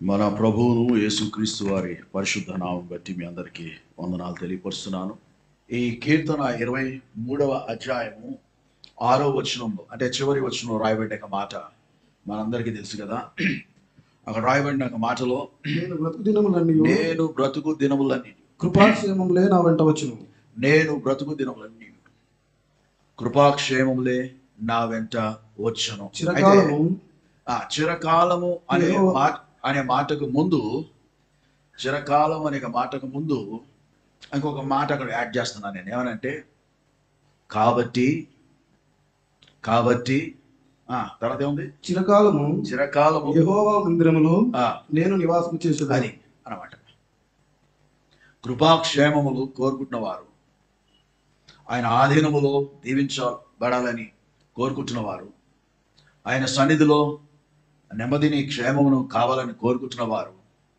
మన ప్రభువును యేసుక్రీస్తు వారి పరిశుద్ధ నామం బట్టి మీ అందరికీ వందనాలు తెలియపరుస్తున్నాను ఈ కీర్తన ఇరవై మూడవ అధ్యాయము ఆరో వచనంలో అంటే చివరి వచనంలో రాయబడిన ఒక మాట మనందరికీ తెలుసు కదా అక్కడ రాయబడిన ఒక మాటలో నేను బ్రతుకు దినములన్నీ నేను బ్రతుకు దినములన్నీ కృపాక్షేమములే నా వెంట వచ్చును నేను బ్రతుకు దినములన్నీ కృపాక్షేమములే నా వెంట వచ్చను అయితే చిరకాలము ఆ చిరకాలము అనే యెహోవా- మాట అనే మాటకు ముందు చిరకాలం అనే ఒక మాటకు ముందు ఇంకొక మాట అక్కడ యాడ్ చేస్తున్నాను నేను ఏమనంటే కాబట్టి కాబట్టి ఆ తర్వాత ఏముంది చిరకాలము చిరకాలము యెహోవా మందిరములో ఆ, నేను నివాసం చేసేదాన్ని అది అన్నమాట కృపాక్షేమములు కోరుకుంటున్న వారు ఆయన ఆధీనములో దీవించబడాలని కోరుకుంటున్న వారు ఆయన సన్నిధిలో నెమ్మదిని క్షేమమును కావాలని కోరుకుంటున్న వారు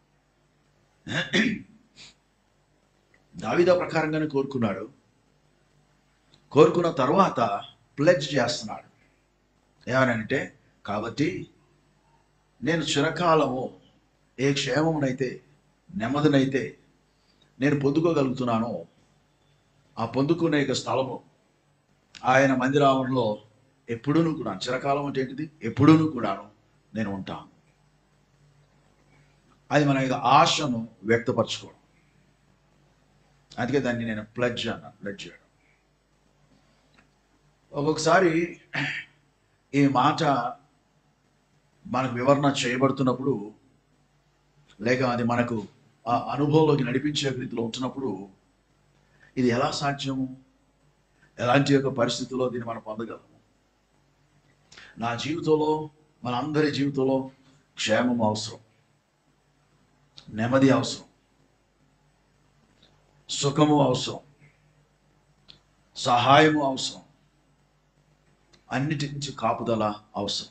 దావిద ప్రకారంగానే కోరుకున్నాడు కోరుకున్న తర్వాత ప్లెడ్జ్ చేస్తున్నాడు ఏమనంటే కాబట్టి నేను చిరకాలము ఏ క్షేమమునైతే నెమ్మదినైతే నేను పొందుకోగలుగుతున్నానో ఆ పొందుకునే యొక్క స్థలము ఆయన మందిరామంలో ఎప్పుడూను కూడా చిరకాలం అంటే ఏంటిది ఎప్పుడూను కూడాను నేను ఉంటాను అది మన యొక్క ఆశను వ్యక్తపరచుకోవడం అందుకే దాన్ని నేను ప్లడ్జ్ అన్నాను ప్లడ్జ్ చేయడం ఒక్కొక్కసారి ఈ మాట మనకు వివరణ చేయబడుతున్నప్పుడు లేక అది మనకు ఆ అనుభవంలోకి నడిపించే రీతిలో ఉంటున్నప్పుడు ఇది ఎలా సాధ్యము ఎలాంటి యొక్క పరిస్థితుల్లో దీన్ని మనం పొందగలము నా జీవితంలో మన అందరి జీవితంలో క్షేమం అవసరం నెమ్మది అవసరం సుఖము అవసరం సహాయము అవసరం అన్నిటి నుంచి కాపుదల అవసరం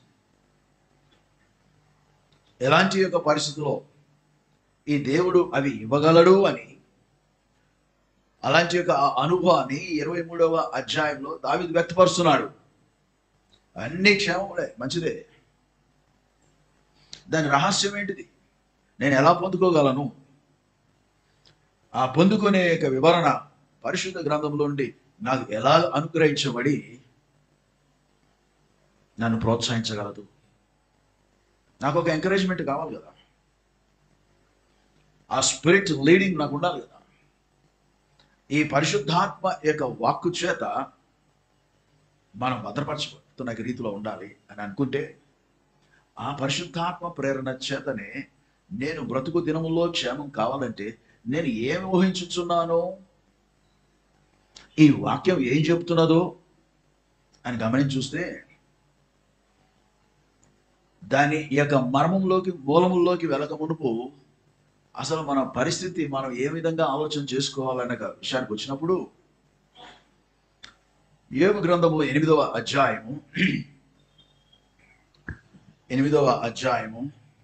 ఎలాంటి యొక్క పరిస్థితిలో ఈ దేవుడు అవి ఇవ్వగలడు అని అలాంటి యొక్క ఆ అనుభవాన్ని ఇరవై మూడవ అధ్యాయంలో దావిది వ్యక్తపరుస్తున్నాడు అన్ని క్షేమములే మంచిదే దాని రహస్యం ఏంటిది నేను ఎలా పొందుకోగలను ఆ పొందుకునే యొక్క వివరణ పరిశుద్ధ గ్రంథంలో నుండి నాకు ఎలా అనుగ్రహించబడి నన్ను ప్రోత్సహించగలదు నాకు ఒక ఎంకరేజ్మెంట్ కావాలి కదా ఆ స్పిరిట్ లీడింగ్ నాకు ఉండాలి కదా ఈ పరిశుద్ధాత్మ యొక్క వాక్కు చేత మనం భద్రపరచబడుతున్న రీతిలో ఉండాలి అని అనుకుంటే ఆ పరిశుద్ధాత్మ ప్రేరణ చేతనే నేను బ్రతుకు దినములో క్షేమం కావాలంటే నేను ఏమి ఊహించుచున్నానో ఈ వాక్యం ఏం చెప్తున్నదో అని గమనించి చూస్తే దాని యొక్క మర్మంలోకి మూలముల్లోకి వెళ్ళక మునుపు అసలు మన పరిస్థితి మనం ఏ విధంగా ఆలోచన చేసుకోవాలనే ఒక విషయానికి వచ్చినప్పుడు యోగ గ్రంథము ఎనిమిదవ అధ్యాయము ఎనిమిదవ అధ్యాయము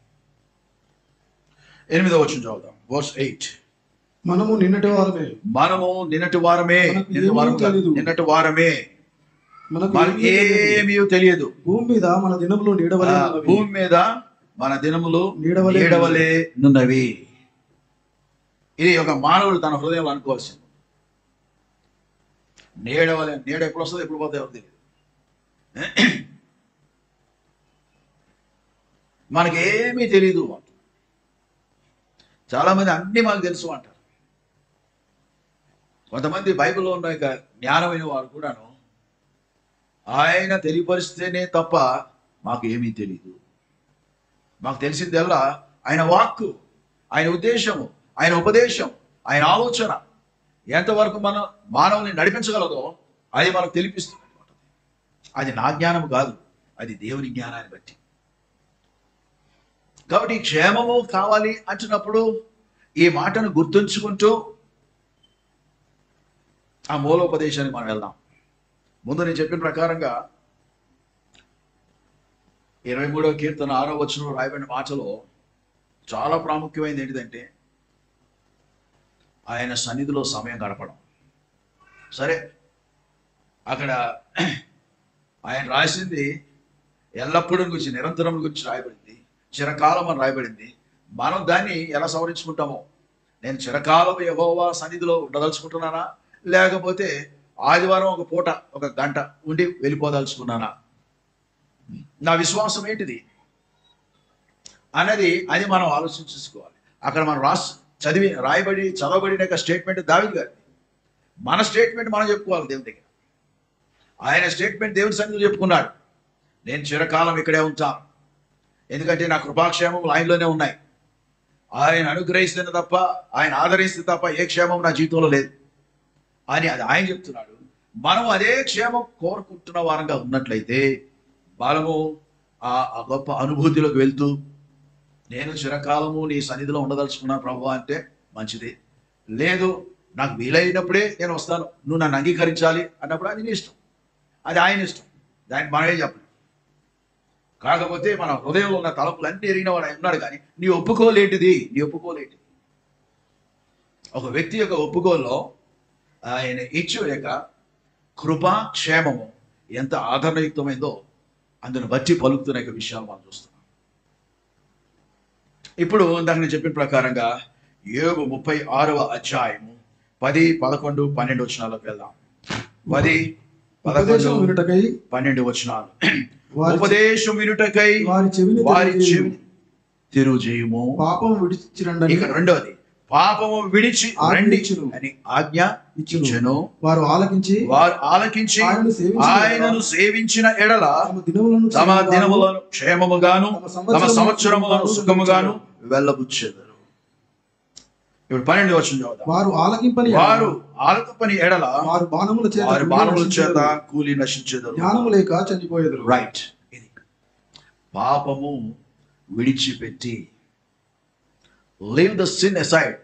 ఎనిమిదవ వచ్చిన చదువుదాం వర్స్ ఎయిట్ మనము నిన్నటి వారమే మనము నిన్నటి వారమే మనకు నిన్నటి వారం ఏమీ కాదు, తెలీదు. నిన్నటి వారమే మనకు మనకు ఏమీ తెలియదు. ఏమీ తెలియదు భూమి మీద మన దినములు ఆ, నీడవలే ఉన్నవి. భూమి మీద మన దినములు నీడవలే నీడవలే నున్నవి ఇది ఒక మానవుడు తన హృదయంలో అనుకోవాల్సింది నీడవలే నీడ ఎప్పుడు వస్తుంది ఎప్పుడు పోతే ఎవరు తెలియదు మనకేమీ తెలియదు అంటారు. చాలా మంది అన్ని మాకు తెలుసు అంటారు కొంతమంది బైబిల్లో ఉన్న యొక్క జ్ఞానమైన వారు కూడాను ఆయన తెలియపరిస్తేనే తప్ప మాకు ఏమీ తెలియదు మాకు తెలిసిందల్లా ఆయన వాక్కు ఆయన ఉద్దేశము ఆయన ఉపదేశం ఆయన ఆలోచన ఎంతవరకు మన మానవుని నడిపించగలదో అది మనకు తెలిపిస్తుంది అది నా జ్ఞానం కాదు అది దేవుని జ్ఞానాన్ని బట్టి కాబట్టి ఈ క్షేమము కావాలి అంటున్నప్పుడు ఈ మాటను గుర్తుంచుకుంటూ ఆ మూలోపదేశానికి మనం వెళ్దాం ముందు నేను చెప్పిన ప్రకారంగా ఇరవై మూడవ కీర్తన ఆరో వచనంలో రాయబడిన మాటలో చాలా ప్రాముఖ్యమైనది ఏంటిదంటే ఆయన సన్నిధిలో సమయం గడపడం సరే అక్కడ ఆయన రాసింది ఎల్లప్పుడూ గురించి నిరంతరం గురించి రాయబడింది చిరకాలం అని రాయబడింది మనం దాన్ని ఎలా సవరించుకుంటామో నేను చిరకాలం యహోవా సన్నిధిలో ఉండదలుచుకుంటున్నానా లేకపోతే ఆదివారం ఒక పూట ఒక గంట ఉండి వెళ్ళిపోదలుచుకున్నానా నా విశ్వాసం ఏంటిది అన్నది అది మనం ఆలోచించుకోవాలి అక్కడ మనం రాసి చదివి రాయబడి చదవబడిన యొక్క స్టేట్మెంట్ దావిది గారి మన స్టేట్మెంట్ మనం చెప్పుకోవాలి దేవుని దగ్గర ఆయన స్టేట్మెంట్ దేవుని సన్నిధిలో చెప్పుకున్నాడు నేను చిరకాలం ఇక్కడే ఉంటాను ఎందుకంటే నా కృపాక్షేమం ఆయనలోనే ఉన్నాయి ఆయన అనుగ్రహిస్తే తప్ప ఆయన ఆదరిస్తే తప్ప ఏ క్షేమం నా జీవితంలో లేదు అని అది ఆయన చెప్తున్నాడు మనం అదే క్షేమం కోరుకుంటున్న వారంగా ఉన్నట్లయితే బలము ఆ ఆ గొప్ప అనుభూతిలోకి వెళ్తూ నేను చిరకాలము నీ సన్నిధిలో ఉండదలుచుకున్నా ప్రభు అంటే మంచిది లేదు నాకు వీలైనప్పుడే నేను వస్తాను నువ్వు నన్ను అంగీకరించాలి అన్నప్పుడు అది నీ ఇష్టం అది ఆయన ఇష్టం దానికి మనమే చెప్పలేం కాకపోతే మన హృదయంలో ఉన్న తలపులు అన్ని ఎరిగిన వాడు ఆయన ఉన్నాడు కానీ నీ ఒప్పుకోలేటిది నీ ఒప్పుకోలేటిది ఒక వ్యక్తి యొక్క ఒప్పుకోల్లో ఆయన ఇచ్చు యొక్క కృపా క్షేమము ఎంత ఆదరణయుక్తమైందో అందును బట్టి పలుకుతున్న యొక్క విషయాలు మనం చూస్తున్నాం ఇప్పుడు ఇందాక నేను చెప్పిన ప్రకారంగా యోగు ముప్పై ఆరవ అధ్యాయము పది పదకొండు పన్నెండు వచనాలకు వెళ్దాం పది ఉపదేశం పదకొండు వినుటకై పన్నెండు వచనాలు వారి ఉపదేశం వినుటకై వారి చెవిని వారి తెరవజేయుము. చెవి తిరుగు చేయము పాపం విడిచిరండని ఇక రెండోది పాపము విడిచి ఆజ్ఞ రండి ఇచ్చును. అని ఆజ్ఞ ఇచ్చును. ఇచ్చెను వారు ఆలకించి వారు ఆలకించి ఆయనను సేవించిన ఆయనను సేవించిన ఎడల తమ దినములను తమ క్షేమముగాను, దినములను క్షేమముగాను తమ తమ సంవత్సరములను సంవత్సరములను సుఖముగాను సుఖముగాను వెళ్ళబుచ్చేదరు ఇప్పుడు పన్నెండు వచ్చిన చదువుదాం వారు ఆలకింపని వారు ఆలకపని ఎడల వారు బాణముల చేత వారి కూలి బాణముల చేత నశించెదరు. కూలి నశించేదరు జ్ఞానము లేక చనిపోయేదరు రైట్ ఇది పాపము విడిచిపెట్టి లీవ్ ద సిన్ అసైడ్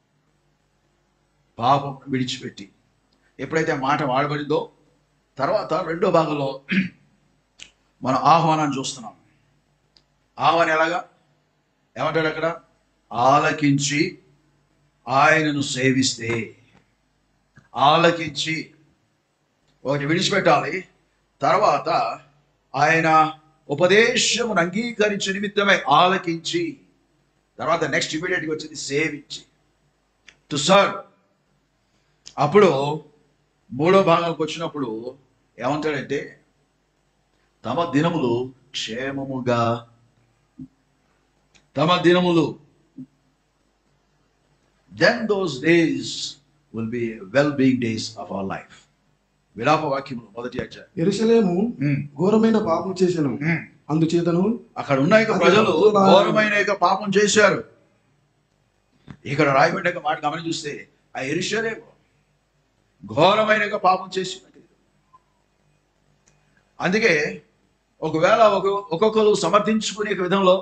పాపం విడిచిపెట్టి ఎప్పుడైతే ఆ మాట వాడబడిందో తర్వాత రెండో భాగంలో మనం ఆహ్వానాన్ని చూస్తున్నాం ఆహ్వానం ఎలాగా ఏమంటాడు అక్కడ ఆలకించి ఆయనను సేవిస్తే ఆలకించి ఒకటి విడిచిపెట్టాలి తర్వాత ఆయన ఉపదేశమును అంగీకరించే నిమిత్తమై ఆలకించి తర్వాత నెక్స్ట్ ఇమీడియట్గా వచ్చింది సేవించి టు సర్వ్ అప్పుడు మూడో భాగానికి వచ్చినప్పుడు ఏమంటాడంటే తమ దినములు క్షేమముగా తమ దినములు then those days will be well being days of our life విలాప వాక్యములు మొదటి అధ్యాయం ఎరుసలేము ఉమ్, ఘోరమైన పాపం చేసెను ఉమ్. అందుచేతను అక్కడ ఉన్న యొక్క ప్రజలు ఘోరమైన యొక్క పాపం చేశారు ఇక్కడ రాయబడిన యొక్క మాట గమని చూస్తే ఆ ఎరుషలేము ఘోరమైన యొక్క పాపం చేసినట్టు అందుకే ఒకవేళ ఒక ఒక్కొక్కరు సమర్థించుకునే విధంలో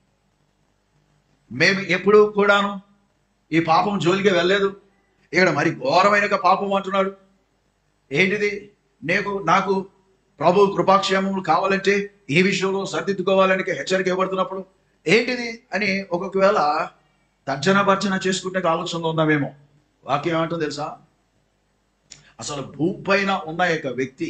మేము ఎప్పుడు కూడాను ఈ పాపం జోలికి వెళ్ళలేదు ఇక్కడ మరి ఘోరమైన యొక్క పాపం అంటున్నాడు ఏంటిది నీకు నాకు ప్రభు కృపాక్షేమములు కావాలంటే ఈ విషయంలో సర్దిద్దుకోవాలని హెచ్చరిక ఇవ్వబడుతున్నప్పుడు ఏంటిది అని ఒక్కొక్కవేళ తర్జన భర్జన చేసుకుంటే ఆలోచనలో ఉందామేమో వాక్యం ఏమంటుందో తెలుసా అసలు భూపైన ఉన్న యొక్క వ్యక్తి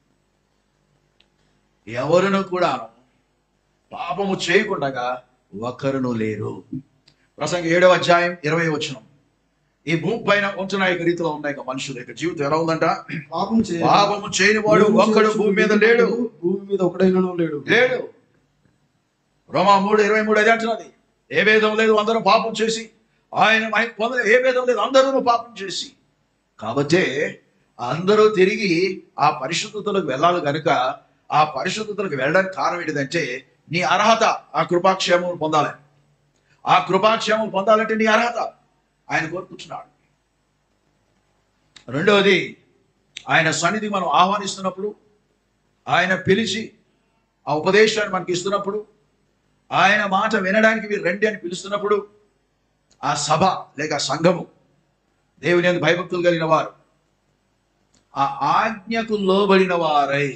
ఎవరును కూడా పాపము చేయకుండా ఒక్కరును లేరు ప్రసంగ ఏడవ అధ్యాయం ఇరవై వచనం ఈ భూమి పైన ఉంటున్న యొక్క రీతిలో ఉన్న యొక్క మనుషుల యొక్క జీవితం ఎలా ఉందంట పాపం చేయ పాపము చేయని వాడు ఒక్కడు భూమి మీద లేడు భూమి మీద ఒకడైనను లేడు లేడు రోమా మూడు ఇరవై మూడు అదే అంటున్నది ఏ భేదం లేదు అందరూ పాపం చేసి ఆయన మహిమ పొంద ఏ భేదం లేదు అందరూ పాపం చేసి కాబట్టే అందరూ తిరిగి ఆ పరిశుద్ధతలకు వెళ్ళాలి కనుక ఆ పరిశుద్ధతలకు వెళ్ళడానికి కారణం ఏంటిదంటే నీ అర్హత ఆ కృపాక్షేమం పొందాలి ఆ కృపాక్షేమం పొందాలంటే నీ అర్హత ఆయన కోరుకుంటున్నాడు రెండవది ఆయన సన్నిధి మనం ఆహ్వానిస్తున్నప్పుడు ఆయన పిలిచి ఆ ఉపదేశాన్ని మనకి ఇస్తున్నప్పుడు ఆయన మాట వినడానికి మీరు రండి అని పిలుస్తున్నప్పుడు ఆ సభ లేక ఆ సంఘము దేవుని యందు భయభక్తులు కలిగిన వారు ఆ ఆజ్ఞకు లోబడిన వారై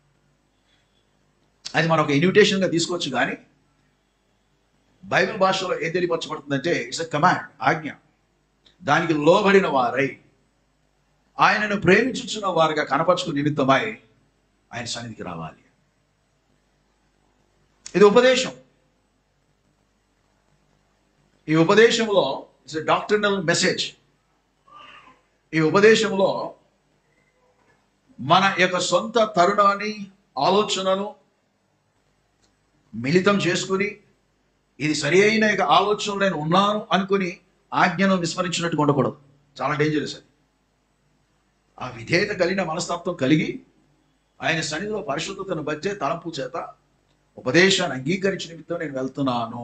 అది మనం ఒక ఇన్విటేషన్గా తీసుకోవచ్చు కానీ బైబిల్ భాషలో ఏం తెలియపరచబడుతుందంటే ఇట్స్ ఎ కమాండ్ ఆజ్ఞ దానికి లోబడిన వారై ఆయనను ప్రేమించుచున్న వారుగా కనపరుచుకు నిమిత్తమై ఆయన సన్నిధికి రావాలి ఇది ఉపదేశం ఈ ఉపదేశంలో ఇట్స్ డాక్టర్నల్ మెసేజ్ ఈ ఉపదేశంలో మన యొక్క సొంత తరుణాన్ని ఆలోచనను మిళితం చేసుకుని ఇది సరి అయిన యొక్క ఆలోచనలు నేను ఉన్నాను అనుకుని ఆజ్ఞను విస్మరించినట్టు ఉండకూడదు చాలా డేంజరస్ అది ఆ విధేయత కలిగిన మనస్తత్వం కలిగి ఆయన సన్నిధిలో పరిశుద్ధతను బట్టే తలంపు చేత ఉపదేశాన్ని అంగీకరించిన నిమిత్తం నేను వెళ్తున్నాను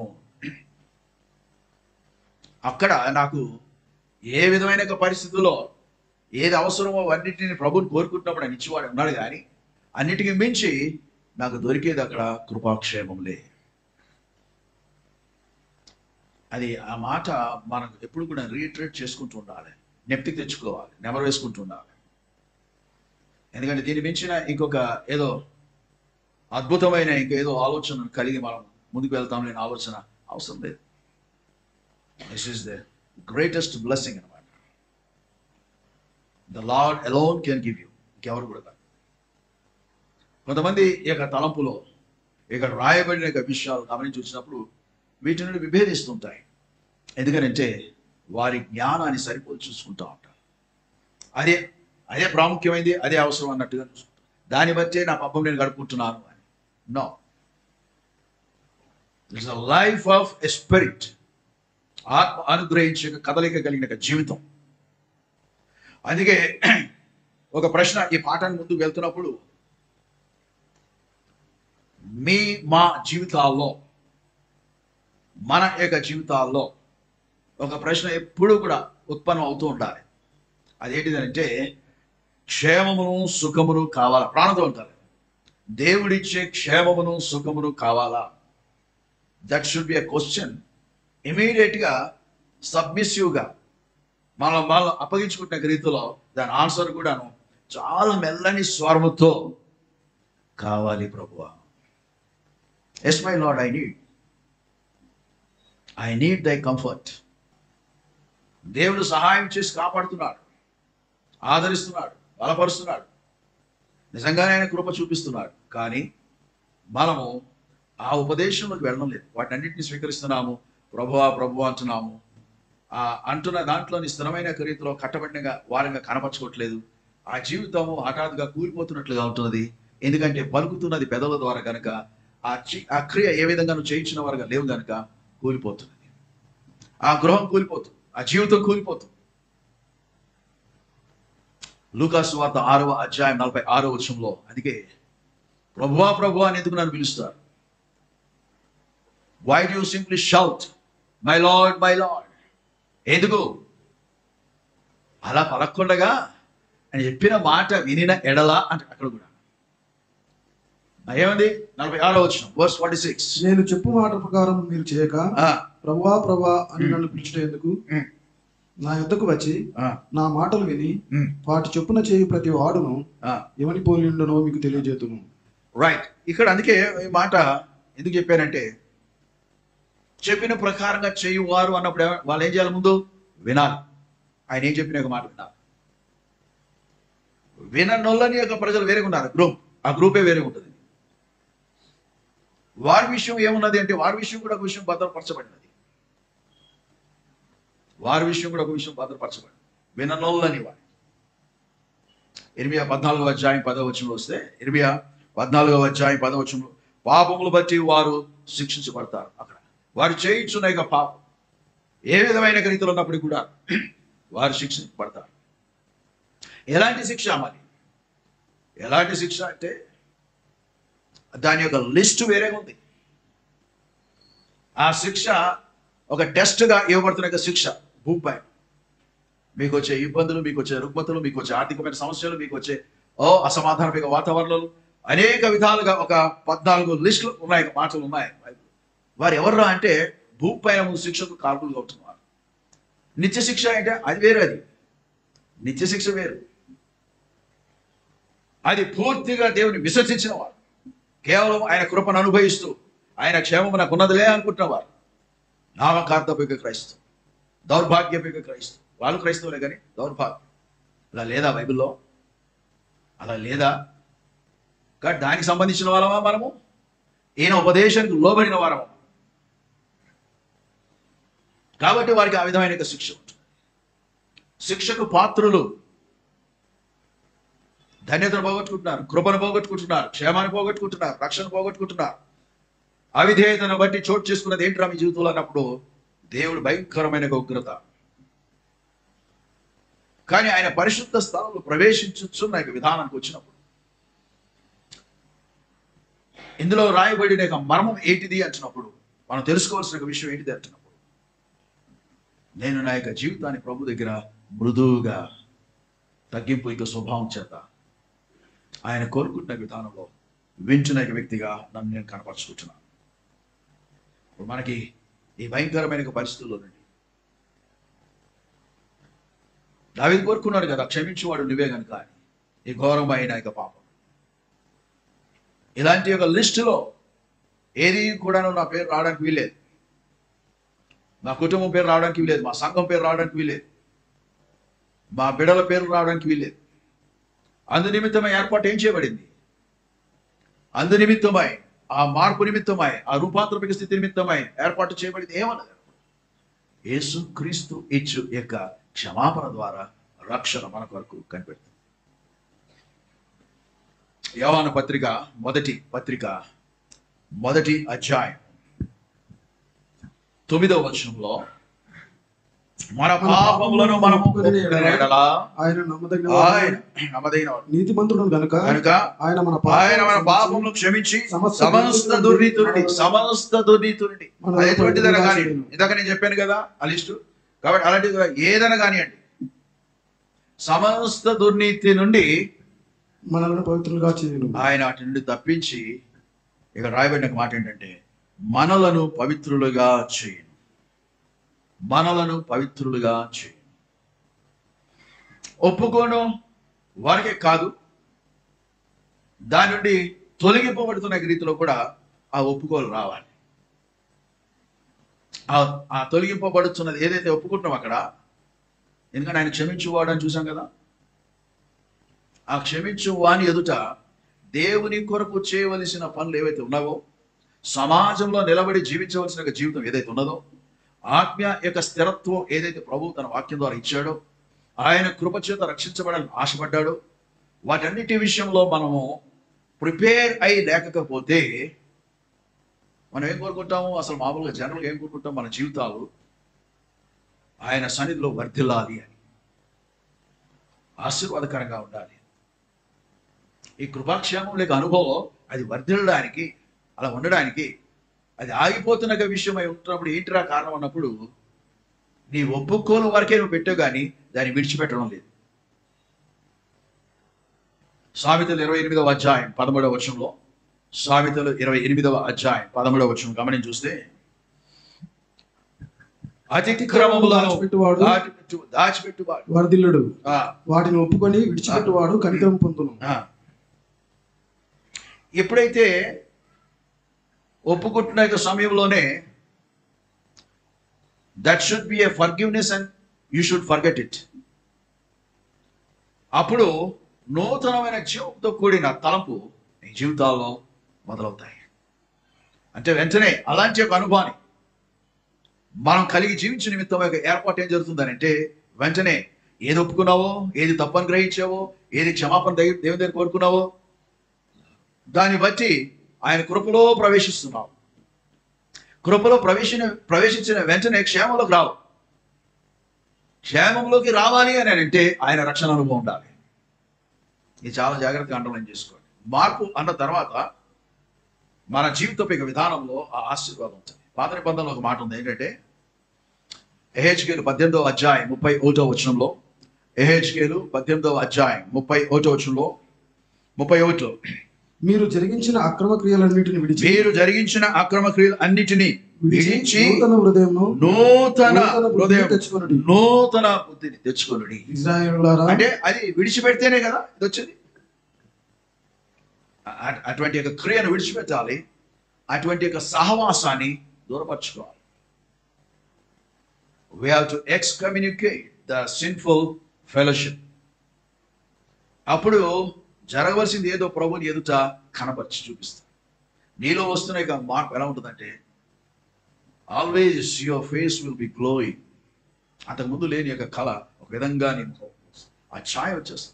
అక్కడ నాకు ఏ విధమైన ఒక పరిస్థితుల్లో ఏది అవసరమో అన్నిటిని ప్రభుని కోరుకుంటున్నప్పుడు ఆయన ఇచ్చేవాడు ఉన్నాడు కానీ అన్నిటికీ మించి నాకు దొరికేది అక్కడ కృపాక్షేమంలే అది ఆ మాట మనం ఎప్పుడు కూడా రీట్రేట్ చేసుకుంటూ ఉండాలి నెప్తికి తెచ్చుకోవాలి నెమరు వేసుకుంటూ ఉండాలి ఎందుకంటే దీని మించిన ఇంకొక ఏదో అద్భుతమైన ఇంకేదో ఆలోచన కలిగి మనం ముందుకు వెళ్తాం లేని ఆలోచన అవసరం లేదు this is the greatest blessing అనమాట the Lord alone can give you ఇంకెవరు కూడా కాదు కొంతమంది ఈ యొక్క తలంపులో ఇక్కడ రాయబడిన యొక్క విషయాలు గమనించి వచ్చినప్పుడు వీటి నుండి విభేదిస్తుంటాయి ఎందుకనంటే వారి జ్ఞానాన్ని సరిపోల్చి చూసుకుంటా ఉంటారు అదే అదే ప్రాముఖ్యమైనది అదే అవసరం అన్నట్టుగా చూసుకుంటారు దాన్ని బట్టే నా పబ్బం నేను గడుపుకుంటున్నాను అని no it's a life of a spirit ఆత్మ అనుగ్రహించే ఒక కదలిక కలిగిన ఒక జీవితం అందుకే ఒక ప్రశ్న ఈ పాఠాన్ని ముందుకు వెళ్తున్నప్పుడు మీ మా జీవితాల్లో మన యొక్క జీవితాల్లో ఒక ప్రశ్న ఎప్పుడూ కూడా ఉత్పన్నం అవుతూ ఉండాలి అదేంటిదంటే క్షేమమును సుఖమును కావాలా ప్రాణంతో ఉంటారు దేవుడిచ్చే క్షేమమును సుఖమును కావాలా that should be a question ఇమీడియట్గా సబ్మిసివ్గా మనం మనం అప్పగించుకుంటున్న రీతిలో దాని ఆన్సర్ కూడాను చాలా మెల్లని స్వరముతో కావాలి ప్రభువా yes my Lord I need I need thy comfort దేవుడు సహాయం చేసి కాపాడుతున్నాడు ఆదరిస్తున్నాడు బలపరుస్తున్నాడు నిజంగానే ఆయన కృప చూపిస్తున్నాడు కానీ మనము ఆ ఉపదేశంలోకి వెళ్ళడం లేదు వాటన్నిటిని స్వీకరిస్తున్నాము ప్రభువా ప్రభు అంటున్నాము ఆ అంటున్న దాంట్లోని స్థిరమైన రీతిలో కట్టబడినగా వారంగా కనపరచుకోవట్లేదు ఆ జీవితము హఠాత్తుగా కూలిపోతున్నట్లుగా ఉంటున్నది ఎందుకంటే పలుకుతున్నది పెదవుల ద్వారా కనుక ఆ చి- ఆ క్రియ ఏ విధంగా నువ్వు చేయించిన వారుగా లేవు కనుక కూలిపోతున్నది ఆ గృహం కూలిపోతుంది ఆ జీవితం కూలిపోతుంది లూకాసు వార్త ఆరవ అధ్యాయం నలభై ఆరో వచనంలో అందుకే ప్రభువా ప్రభువా అని ఎందుకు నన్ను పిలుస్తారు why do simply shout my Lord my Lord ఎందుకు అలా పలక్కుండగా అని చెప్పిన మాట వినిన ఎడలా అంటే అక్కడ కూడా ఆ, ఏమంది నలభై ఆరో వచ్చిన వర్స్ ఫార్టీ సిక్స్ నేను చెప్పు మాట ప్రకారం మీరు చేయక ప్రభా ప్రభా అని నన్ను పిలిచేందుకు నా యుద్ధకు వచ్చి నా మాటలు విని వాటి చొప్పున చేయి ప్రతి వాడును ఎవని పోలి ఉండనో మీకు తెలియజేతును రైట్ ఇక్కడ అందుకే ఈ మాట ఎందుకు చెప్పానంటే చెప్పిన ప్రకారంగా చేయువారు అన్నప్పుడు ఏమ- వాళ్ళు ఏం చేయాలి ముందు వినాలి ఆయన ఏం చెప్పిన ఒక మాట వినాలి విననొల్లని యొక్క ప్రజలు వేరే ఉన్నారు గ్రూప్ ఆ గ్రూపే వేరే ఉంటుంది వారి విషయం ఏమున్నది అంటే వారి విషయం కూడా ఒక విషయం భద్రపరచబడినది వారి విషయం కూడా ఒక విషయం భద్రపరచబడింది విననొల్లని వారి ఇరవై పద్నాలుగో అధ్యాయం పదవ వచనంలో వస్తే ఇరవై పద్నాలుగవ అధ్యాయం పదవ వచనంలో పాపములు బట్టి వారు శిక్షించబడతారు అక్కడ వారు చేయించున్న యొక్క పాపం ఏ విధమైన రీతిలో ఉన్నప్పటికీ కూడా వారు శిక్షించబడతారు ఎలాంటి శిక్ష మరి ఎలాంటి శిక్ష అంటే దాని యొక్క లిస్ట్ వేరేగా ఉంది ఆ శిక్ష ఒక టెస్ట్గా ఇవ్వబడుతున్న యొక్క శిక్ష భూమిపై మీకు వచ్చే ఇబ్బందులు మీకు వచ్చే రుగ్మతలు మీకు వచ్చే ఆర్థికమైన సమస్యలు మీకు వచ్చే ఓ అసమాధానమైన వాతావరణాలు అనేక విధాలుగా ఒక పద్నాలుగు లిస్టులు ఉన్నాయి మాటలు ఉన్నాయి వారు ఎవర్రా అంటే భూమిపైన ముందు శిక్షకు కారకులుగా ఉంటున్నారు నిత్య శిక్ష అంటే అది వేరు అది నిత్య శిక్ష వేరు అది పూర్తిగా దేవుని విసర్జించిన వారు కేవలం ఆయన కృపను అనుభవిస్తూ ఆయన క్షేమం నాకు ఉన్నదిలే అనుకుంటున్న వారు నామకార్థపిక క్రైస్తవు దౌర్భాగ్యపిక క్రైస్తవు వాళ్ళు క్రైస్తవులే కానీ దౌర్భాగ్యం అలా లేదా బైబిల్లో అలా లేదా కాబట్టి దానికి సంబంధించిన వాళ్ళమా మనము ఈయన ఉపదేశానికి లోబడిన వారమా కాబట్టి వారికి ఆ విధమైన యొక్క శిక్ష ఉంటుంది శిక్షకు పాత్రులు ధన్యతను పోగొట్టుకుంటున్నారు కృపను పోగొట్టుకుంటున్నారు క్షేమాన్ని పోగొట్టుకుంటున్నారు రక్షణ పోగొట్టుకుంటున్నారు అవిధేయతను బట్టి చోటు చేసుకున్నది ఏంట్రా మీ జీవితంలో అన్నప్పుడు దేవుడు భయంకరమైన ఒక ఉగ్రత కానీ ఆయన పరిశుద్ధ స్థలంలో ప్రవేశించున్న యొక్క విధానానికి వచ్చినప్పుడు ఇందులో రాయబడిన యొక్క మర్మం ఏంటిది అంటున్నప్పుడు మనం తెలుసుకోవాల్సిన ఒక విషయం ఏంటిది అంటున్నప్పుడు నేను నా యొక్క జీవితాన్ని ప్రభు దగ్గర మృదువుగా తగ్గింపు ఇక స్వభావం చేత ఆయన కోరుకుంటున్న విధానంలో వింటున్న ఒక వ్యక్తిగా నన్ను నేను కనపరుచుకుంటున్నాను ఇప్పుడు మనకి ఈ భయంకరమైన పరిస్థితుల్లో నుండి దావిది కోరుకున్నాడు కదా క్షమించువాడు నువ్వే కనుక అని ఈ ఘోరమైన యొక్క పాపం ఇలాంటి ఒక లిస్టులో ఏది కూడాను నా పేరు రావడానికి వీల్లేదు నా కుటుంబం పేరు రావడానికి వీలేదు మా సంఘం పేరు రావడానికి వీలేదు మా బిడల పేరు రావడానికి వీలేదు అందు నిమిత్తమై ఏర్పాటు ఏం చేయబడింది అందు నిమిత్తమై ఆ మార్పు నిమిత్తమై ఆ రూపాంతరపిక స్థితి నిమిత్తమై ఏర్పాటు చేయబడింది ఏమన్నది యేసు క్రీస్తు ఇచ్చు యొక్క క్షమాపణ ద్వారా రక్షణ మన కొరకు కనిపెడుతుంది యోవాను పత్రిక మొదటి పత్రిక మొదటి అధ్యాయం తొమ్మిదవ వచనంలో మన పాపములను మనము ఒప్పుకొనిన యెడల ఆయన నమ్మదగిన ఆయన నమ్మదగిన వాడు. నీతిమంతుడు గనుక కనుక ఆయన మన ఆయన మన పాపములను పాపములను క్షమించి సమస్త సమస్త దుర్నీతుని సమస్త దుర్నీతుని మనం అది ఎటువంటిదైనా కానీ చేయను. ఇందాక నేను చెప్పాను కదా ఆ లిస్టు కాబట్టి అలాంటిది ఏదైనా కానివ్వండి సమస్త దుర్నీతి నుండి మనల్ని పవిత్రులుగా చేయను ఆయన వాటి నుండి తప్పించి ఇక్కడ రాయబడిన ఒక మాట ఏంటంటే మనలను పవిత్రులుగా చేయను మనలను పవిత్రులుగా చేయను ఒప్పుకోను వారికే కాదు దాని నుండి తొలగింపబడుతున్న రీతిలో కూడా ఆ ఒప్పుకోలు రావాలి ఆ- ఆ తొలగింపబడుతున్నది ఏదైతే ఒప్పుకుంటున్నాం అక్కడ ఎందుకంటే ఆయన క్షమించువాడు అని చూసాం కదా ఆ క్షమించు వాని ఎదుట దేవుని కొరకు చేయవలసిన పనులు ఏవైతే ఉన్నావో సమాజంలో నిలబడి జీవించవలసిన ఒక జీవితం ఏదైతే ఉన్నదో ఆత్మ యొక్క స్థిరత్వం ఏదైతే ప్రభు తన వాక్యం ద్వారా ఇచ్చాడో ఆయన కృపచేత రక్షించబడాలని ఆశపడ్డాడో వాటన్నిటి విషయంలో మనము ప్రిపేర్ అయి లేకపోతే మనం ఏం కోరుకుంటాము అసలు మామూలుగా జనరల్గా ఏం కోరుకుంటాం మన జీవితాలు ఆయన సన్నిధిలో వర్ధిల్లాలి అని ఆశీర్వాదకరంగా ఉండాలి ఈ కృపాక్షేమం లేక అనుభవం అది వర్ధిల్లడానికి అలా ఉండడానికి అది ఆగిపోతున్న ఒక విషయం అయి ఉంటున్నప్పుడు ఏంటిరా కారణం అన్నప్పుడు నీ ఒప్పుకోలు వరకే నువ్వు పెట్టావు కానీ దాన్ని విడిచిపెట్టడం లేదు సామెతలు ఇరవై ఎనిమిదవ అధ్యాయం పదమూడవ వచనంలో సామెతలు ఇరవై ఎనిమిదవ అధ్యాయం పదమూడవ వచనం గమనించి చూస్తే అతిక్రమములను దాచిపెట్టువాడు దాచిపెట్టు దాచిపెట్టువాడు వర్ధిల్లుడు ఆ, వాటిని ఒప్పుకొని విడిచిపెట్టువాడు కనికరం పొందును ఆ. ఎప్పుడైతే ఒప్పుకుంటున్న యొక్క సమయంలోనే that should be a forgiveness and you should forget it అప్పుడు నూతనమైన జీవంతో కూడిన తలంపు నీ జీవితాల్లో మొదలవుతాయి అంటే వెంటనే అలాంటి ఒక అనుభవాన్ని మనం కలిగి జీవించిన నిమిత్తం యొక్క ఏర్పాటు ఏం జరుగుతుందని అంటే వెంటనే ఏది ఒప్పుకున్నావో ఏది తప్పని గ్రహించావో ఏది క్షమాపణ దై- దేవుని దగ్గర కోరుకున్నావో దాన్ని బట్టి ఆయన కృపలో ప్రవేశిస్తున్నావు కృపలో ప్రవేశిన ప్రవేశించిన వెంటనే క్షేమంలోకి రావు క్షేమంలోకి రావాలి అని అంటే ఆయన రక్షణ అనుభవం ఉండాలి ఇది చాలా జాగ్రత్తగా అండర్లైన్ చేసుకోండి మార్పు అన్న తర్వాత మన జీవితపు ఇక విధానంలో ఆ ఆశీర్వాదం ఉంటుంది పాత నిబంధనలో ఒక మాట ఉంది ఏంటంటే ఎహెచ్కేలు పద్దెనిమిదవ అధ్యాయం ముప్పై ఒకటో వచనంలో ఎహెచ్కేలు పద్దెనిమిదవ అధ్యాయం ముప్పై ఒకటో వచనంలో ముప్పై ఒకటిలో మీరు జరిగించిన అక్రమ క్రియలన్నిటిని విడిచి మీరు జరిగించిన అక్రమ క్రియలు అన్నిటినీ విడిచి నూతన హృదయంను నూతన నూతన బుద్ధిని హృదయం తెచ్చుకొనుడి. నూతన బుద్ధిని తెచ్చుకొనుడి ఇజ్రాయేలులారా అంటే అది విడిచిపెడితేనే కదా ఇది వచ్చింది అ- అటువంటి యొక్క క్రియను విడిచిపెట్టాలి అటువంటి యొక్క సహవాసాన్ని దూరపరచుకోవాలి we have to excommunicate the sinful fellowship అప్పుడు జరగవలసింది ఏదో ప్రభుని ఎదుట కనపరిచి చూపిస్తాం నీలో వస్తున్న ఇక మార్పు ఎలా ఉంటుందంటే always your face will be glowing అంతకుముందు లేని యొక్క కళ ఒక విధంగా నేను ఆ ఛాయ వచ్చేస్తుంది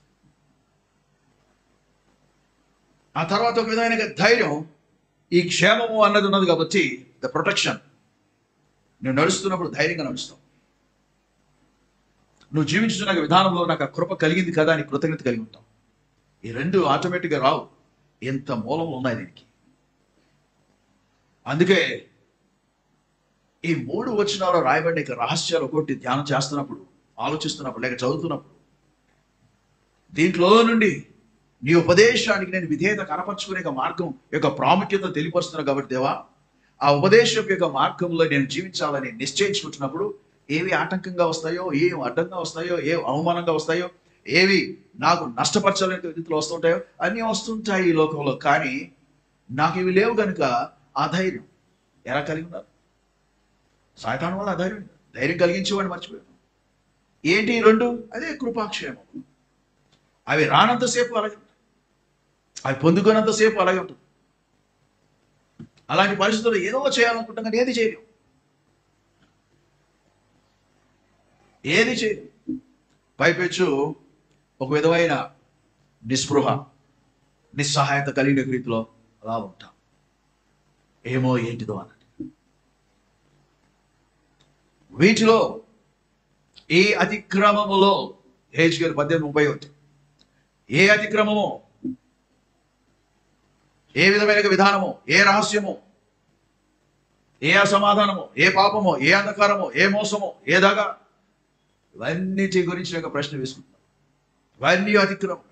ఆ తర్వాత ఒక విధమైన ధైర్యం ఈ క్షేమము అన్నది ఉన్నది కాబట్టి ద ప్రొటెక్షన్ నువ్వు నడుస్తున్నప్పుడు ధైర్యంగా నడుస్తావు నువ్వు జీవించుతున్న విధానంలో నాకు ఆ కృప కలిగింది కదా అని కృతజ్ఞత కలిగి ఉంటావు ఈ రెండు ఆటోమేటిక్గా రావు ఎంత మూలములు ఉన్నాయి దీనికి అందుకే ఈ మూడు వచనాలు రాయబడిన ఇక రహస్యాలు ఒకటి ధ్యానం చేస్తున్నప్పుడు ఆలోచిస్తున్నప్పుడు లేక చదువుతున్నప్పుడు దీంట్లో నుండి నీ ఉపదేశానికి నేను విధేయత కనపరుచుకునే యొక్క మార్గం యొక్క ప్రాముఖ్యత తెలియపరుస్తున్నాను కాబట్టి దేవా ఆ ఉపదేశం యొక్క మార్గంలో నేను జీవించాలని నిశ్చయించుకుంటున్నప్పుడు ఏవి ఆటంకంగా వస్తాయో ఏవి అడ్డంగా వస్తాయో ఏ అవమానంగా వస్తాయో ఏవి నాకు నష్టపరచాలనే రీతిలో వస్తుంటాయో అన్నీ వస్తుంటాయి ఈ లోకంలో కానీ నాకు ఇవి లేవు కనుక ఆ ధైర్యం ఎలా కలిగి ఉన్నారు సాయతానం వల్ల ఆ ధైర్యం ధైర్యం కలిగించేవాడిని మర్చిపోయాను ఏంటి ఈ రెండు అదే కృపాక్షేమం అవి రానంతసేపు అలాగే ఉంటాయి అవి పొందుకున్నంతసేపు అలాగే ఉంటుంది అలాంటి పరిస్థితుల్లో ఏదో చేయాలనుకుంటాం కానీ ఏది చేయలేం ఏది చేయలేం పైపెచ్చు ఒక విధమైన నిస్పృహ నిస్సహాయత కలిగిన రీతిలో అలా ఉంటాం ఏమో ఏంటిదో అన్నది వీటిలో ఈ అతిక్రమములో హేజ్ గారు పద్దెనిమిది ముప్పై ఒకటి ఏ అతిక్రమము ఏ విధమైన విధానము ఏ రహస్యము ఏ అసమాధానము ఏ పాపము ఏ అంధకారము ఏ మోసము ఏ దగ ఇవన్నిటి గురించి ఒక ప్రశ్న వేసుకుంటున్నాం ఇవన్నీ అతిక్రమం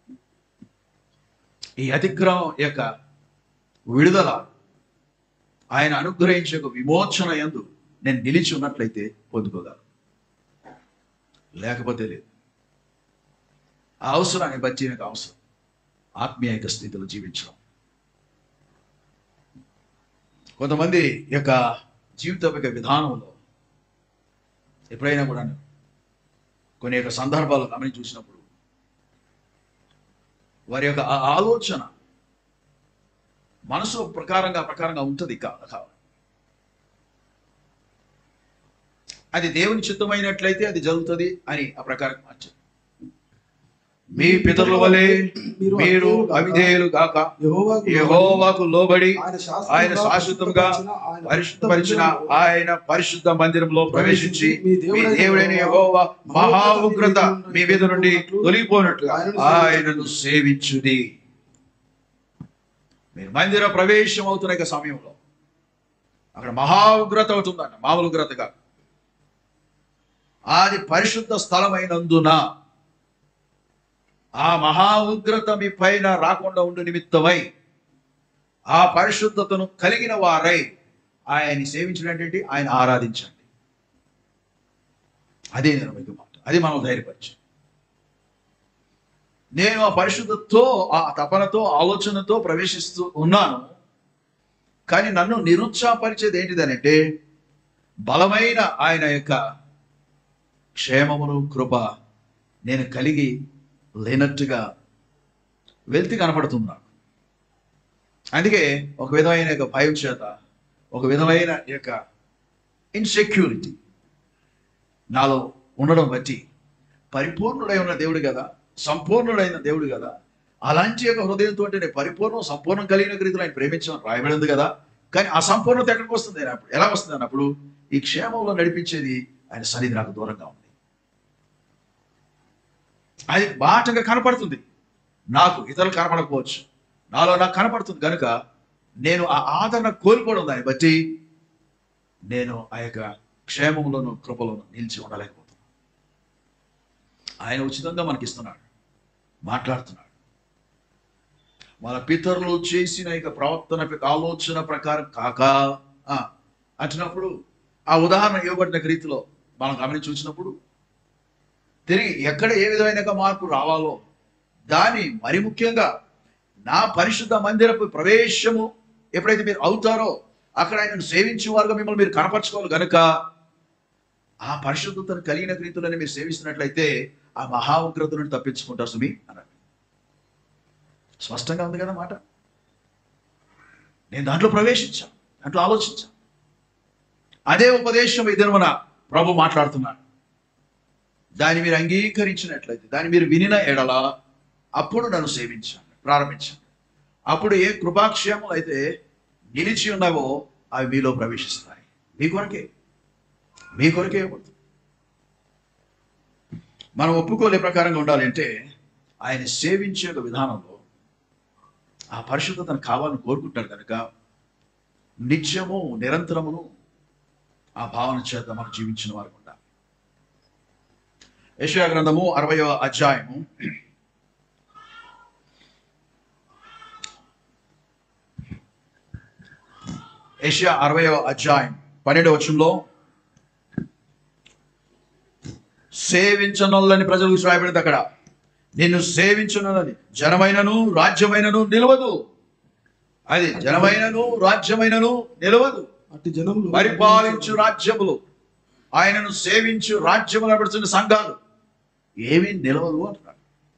ఈ అతిక్రమం యొక్క విడుదల ఆయన అనుగ్రహించే ఒక విమోచన ఎందు నేను నిలిచి ఉన్నట్లయితే పొందుకోగలను లేకపోతే లేదు ఆ అవసరాన్ని బట్టి నాకు అవసరం ఆత్మీయ స్థితిలో జీవించడం కొంతమంది యొక్క జీవిత యొక్క విధానంలో ఎప్పుడైనా కూడా కొన్ని యొక్క సందర్భాలు గమని చూసినప్పుడు వారి యొక్క ఆ ఆలోచన మనసు ప్రకారంగా ప్రకారంగా ఉంటుంది కా కావాలి అది దేవుని చిత్తమైనట్లయితే అది జరుగుతుంది అని ఆ ప్రకారం మార్చారు మీ పితరుల వలె మీరు అవిధేయులు గాక యెహోవాకు యెహోవాకు లోబడి ఆయన శాశ్వతంగా ఆయన శాశ్వతంగా ఆయన పరిశుద్ధపరిచిన ఆయన పరిశుద్ధ మందిరంలో ప్రవేశించి మీ మీ దేవుడైన యెహోవా మహా ఉగ్రత మీ మీద నుండి తొలగిపోనట్లుగా ఆయనను సేవించుడి మీరు మందిర ప్రవేశం అవుతున్న యొక్క సమయంలో అక్కడ మహా ఉగ్రత అవుతుందంట మామూలు ఉగ్రత కాదు అది పరిశుద్ధ స్థలమైనందున ఆ మహా ఉగ్రత మీ పైన రాకుండా ఉండు నిమిత్తమై ఆ పరిశుద్ధతను కలిగిన వారై ఆయన్ని సేవించినటువంటి ఆయన ఆరాధించండి అదే నేను మీకు మాట అది మనం ధైర్యపరిచి నేను ఆ పరిశుద్ధతో ఆ తపనతో ఆలోచనతో ప్రవేశిస్తూ ఉన్నాను కానీ నన్ను నిరుత్సాహపరిచేది ఏంటిదనంటే బలమైన ఆయన యొక్క క్షేమమును కృప నేను కలిగి లేనట్టుగా వెళ్తి కనపడుతుంది నాకు అందుకే ఒక విధమైన యొక్క భయం చేత ఒక విధమైన యొక్క ఇన్సెక్యూరిటీ నాలో ఉండడం బట్టి పరిపూర్ణుడై ఉన్న దేవుడు కదా సంపూర్ణుడైన దేవుడు కదా అలాంటి యొక్క హృదయంతో నేను పరిపూర్ణం సంపూర్ణం కలిగిన రీతిలో ఆయన ప్రేమించడం రాయబడింది కదా కానీ ఆ సంపూర్ణత ఎక్కడికి వస్తుంది అన్నప్పుడు ఎలా వస్తుంది అన్నప్పుడు ఈ క్షేమంలో నడిపించేది ఆయన సన్నిధి నాకు దూరంగా ఉంది అది బాటంగా కనపడుతుంది నాకు ఇతరులు కనపడకపోవచ్చు నాలో నాకు కనపడుతుంది కనుక నేను ఆ ఆదరణ కోల్పోవడం దాన్ని బట్టి నేను ఆ యొక్క క్షేమంలోను కృపలోను నిలిచి ఉండలేకపోతున్నాను ఆయన ఉచితంగా మనకి ఇస్తున్నాడు మాట్లాడుతున్నాడు మన పితరులు చేసిన ఇక ప్రవర్తన యొక్క ఆలోచన ప్రకారం కాక ఆ, అంటున్నప్పుడు ఆ ఉదాహరణ ఇవ్వబడిన రీతిలో మనం గమనించి చూసినప్పుడు తిరిగి ఎక్కడ ఏ విధమైన ఒక మార్పు రావాలో దాని మరి ముఖ్యంగా నా పరిశుద్ధ మందిరపు ప్రవేశము ఎప్పుడైతే మీరు అవుతారో అక్కడ ఆయనను సేవించే వారుగా మిమ్మల్ని మీరు కనపరచుకోవాలి గనుక ఆ పరిశుద్ధతను కలిగిన రీతిలోనే మీరు సేవిస్తున్నట్లయితే ఆ మహా ఉగ్రత నుండి తప్పించుకుంటారు సుమి అన్నాడు స్పష్టంగా ఉంది కదా మాట నేను దాంట్లో ప్రవేశించాను దాంట్లో ఆలోచించాను అదే ఉపదేశం ఈ దినమున ప్రభు మాట్లాడుతున్నాడు దాన్ని మీరు అంగీకరించినట్లయితే దాన్ని మీరు వినిన ఎడల అప్పుడు నన్ను సేవించండి ప్రారంభించండి అప్పుడు ఏ కృపాక్షేమలు అయితే నిలిచి ఉన్నావో అవి మీలో ప్రవేశిస్తాయి మీ కొరకే మీ కొరకే ఇవ్వబడుతుంది మనం ఒప్పుకోలే ప్రకారంగా ఉండాలి అంటే ఆయన సేవించే ఒక విధానంలో ఆ పరిశుద్ధతను కావాలని కోరుకుంటాడు కనుక నిత్యము నిరంతరమును ఆ భావన చేత మనం జీవించిన వారు ఉండాలి యశయా గ్రంథము అరవయో అధ్యాయము ఏషియా అరవయో అధ్యాయం పన్నెండవ వచనంలో సేవించనొల్లని ప్రజలకు రాయబడింది అక్కడ నిన్ను సేవించనొల్లని జనమైనను రాజ్యమైనను నిలవదు అది జనమైనను రాజ్యమైనను నిలవదు అట్టి జనములు పరిపాలించు రాజ్యములు ఆయనను సేవించు రాజ్యములు నడుపుతున్న సంఘాలు ఏమీ నిలవదు అంటున్నాడు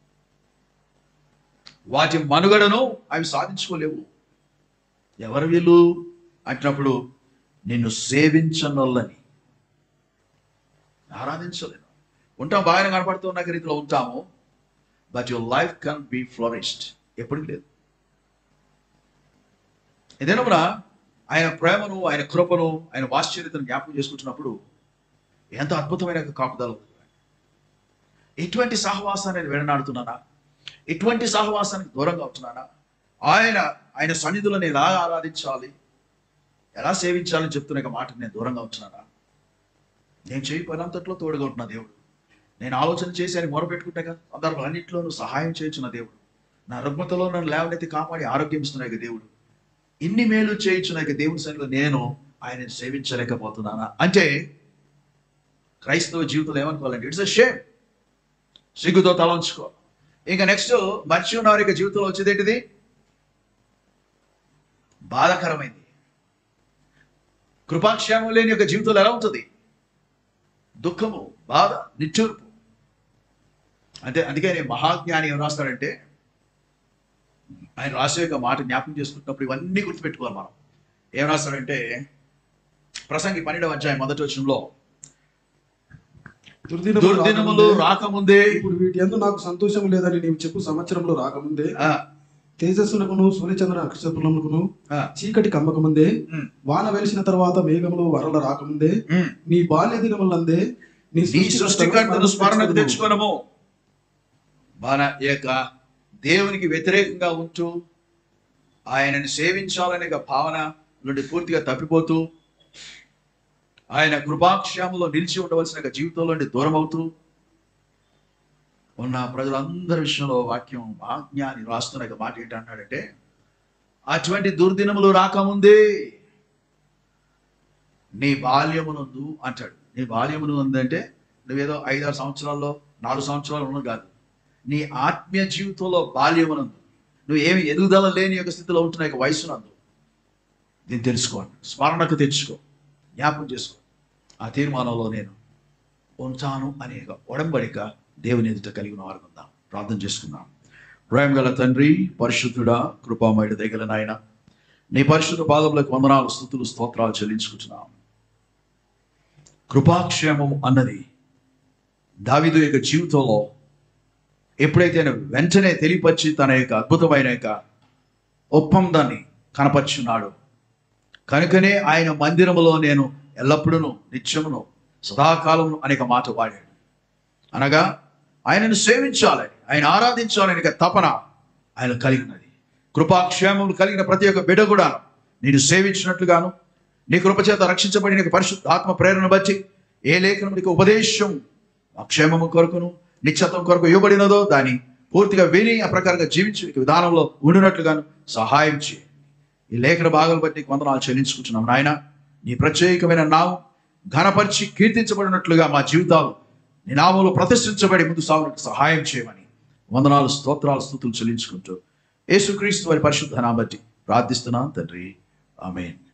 వాటి మనుగడను అవి సాధించుకోలేవు ఎవరు వీళ్ళు అంటున్నప్పుడు నిన్ను సేవించనొల్లని ఆరాధించలేను ఉంటాం బాగానే కనపడుతున్న రీతిలో ఉంటాము but your life can be flourished ఎప్పటికి లేదు ఇదేనమున ఆయన ప్రేమను ఆయన కృపను ఆయన వాశ్చర్యతను జ్ఞాపకం చేసుకుంటున్నప్పుడు ఎంత అద్భుతమైన కాపుదల ఉంది ఇటువంటి సహవాసాన్ని నేను విడనాడుతున్నానా ఇటువంటి సహవాసానికి దూరంగా ఉంటున్నానా ఆయన ఆయన సన్నిధులను నేను ఎలా ఆరాధించాలి ఎలా సేవించాలని చెప్తున్న ఒక మాట నేను దూరంగా ఉంటున్నానా నేను చేయి పనంతట్లో తోడుగా ఉంటున్నా దేవుడు నేను ఆలోచన చేసి ఆయన మొరపెట్టుకుంటే కదా సందర్భాలన్నింటిలోనూ సహాయం చేయొచ్చున్న దేవుడు నా రుగ్మతలో నన్ను లేవనెత్తి కాపాడి ఆరోగ్యం ఇస్తున్నాయి కదా దేవుడు ఇన్ని మేలు చేయించిన యొక్క దేవుని సన్నిధిలో నేను ఆయనను సేవించలేకపోతున్నానా అంటే క్రైస్తవ జీవితంలో ఏమనుకోవాలంటే ఇట్స్ అ షేమ్ సిగ్గుతో తలంచుకో ఇంకా నెక్స్ట్ మనిషి ఉన్న వారి యొక్క జీవితంలో వచ్చేది ఏంటిది బాధాకరమైంది కృపాక్షేమం లేని యొక్క జీవితంలో ఎలా ఉంటుంది దుఃఖము బాధ నిట్టూర్పు అంటే అందుకే నేను మహాజ్ఞాని ఏం రాస్తాడంటే ఆయన రాసే యొక్క మాట జ్ఞాపకం చేసుకుంటున్నప్పుడు ఇవన్నీ గుర్తుపెట్టుకోవాలి మనం ఏం రాస్తాడంటే ప్రసంగి పన్నెండవ అధ్యాయం మొదటి వచనంలో దుర్దినములు దుర్దినములు రాకముందే, రాకముందే ఇప్పుడు వీటి ఎందు నాకు సంతోషం లేదని నీవు చెప్పు సంవత్సరంలో రాకముందే ఆ, తేజస్సునకును సూర్యచంద్ర నక్షత్రములకును ఆ, చీకటి కమ్మకముందే ఉమ్, వాన వెలిసిన తర్వాత మేఘములు వరల రాకముందే ఉమ్. నీ బాల్య దినములందే నీ నీ సృష్టికర్తను స్మరణకు తెచ్చుకొనుము. తెచ్చుకోనము మన యొక్క దేవునికి వ్యతిరేకంగా ఉంటూ ఆయనని సేవించాలనే ఒక భావన నుండి పూర్తిగా తప్పిపోతూ ఆయన కృపాక్షేమంలో నిలిచి ఉండవలసిన ఒక జీవితంలో నుండి దూరం అవుతూ ఉన్న ప్రజలందరి విషయంలో వాక్యం ఆజ్ఞాని రాస్తున్న ఒక మాట ఏంటంటాడంటే అటువంటి దుర్దినములు రాకముందే నీ బాల్యమునందు అంటాడు నీ బాల్యమును ఉందంటే నువ్వేదో ఐదారు సంవత్సరాల్లో నాలుగు సంవత్సరాలు ఉన్నది కాదు నీ ఆత్మీయ జీవితంలో బాల్యమునందు నువ్వు ఏమి ఎదుగుదల లేని యొక్క స్థితిలో ఉంటున్న యొక్క వయసునందు దీన్ని తెలుసుకోండి స్మరణకు తెచ్చుకో జ్ఞాపకం చేసుకో ఆ తీర్మానంలో నేను ఉంటాను అనే ఒక ఒడంబడిక దేవుని ఎదుట కలిగిన వారు ఉందాం ప్రార్థన చేసుకుందాం ప్రేమ గల తండ్రి పరిశుద్ధుడా కృపామయుడు దగ్గర నాయన నీ పరిశుద్ధ పాదములకు వందనాలు స్థుతులు స్తోత్రాలు చెల్లించుకుంటున్నాం కృపాక్షేమం అన్నది దావిదు యొక్క జీవితంలో ఎప్పుడైతే ఆయన వెంటనే తెలియపరిచి తన యొక్క అద్భుతమైన యొక్క ఒప్పందాన్ని కనపరుచున్నాడు కనుకనే ఆయన మందిరములో నేను ఎల్లప్పుడూ నిత్యమును సదాకాలము అనేక మాట వాడాడు అనగా ఆయనను సేవించాలని ఆయన ఆరాధించాలని ఒక తపన ఆయన కలిగినది కృపాక్షేమములు కలిగిన ప్రతి ఒక్క బిడ్డ కూడా నేను సేవించినట్లుగాను నీ కృపచేత రక్షించబడిన నీకు పరిశుద్ధ ఆత్మ ప్రేరణ బట్టి ఏ లేఖనం నీకు ఉపదేశం ఆ క్షేమము కొరకును నిత్యత్వం కొరకు ఇవ్వబడినదో దాన్ని పూర్తిగా విని ఆ ప్రకారంగా జీవించి నీకు విధానంలో ఉండినట్లుగాను సహాయం చేయి ఈ లేఖన భాగాలు బట్టి నీకు వందనాలు చెల్లించుకుంటున్నాం నాయన నీ ప్రత్యేకమైన నామం ఘనపరిచి కీర్తించబడినట్లుగా మా జీవితాలు నీ నామంలో ప్రతిష్ఠించబడి ముందు సాగునకు సహాయం చేయమని వందనాలు స్తోత్రాలు స్థుతులు చెల్లించుకుంటూ యేసుక్రీస్తు వారి పరిశుద్ధ నామం బట్టి ప్రార్థిస్తున్నాం తండ్రి ఆమెన్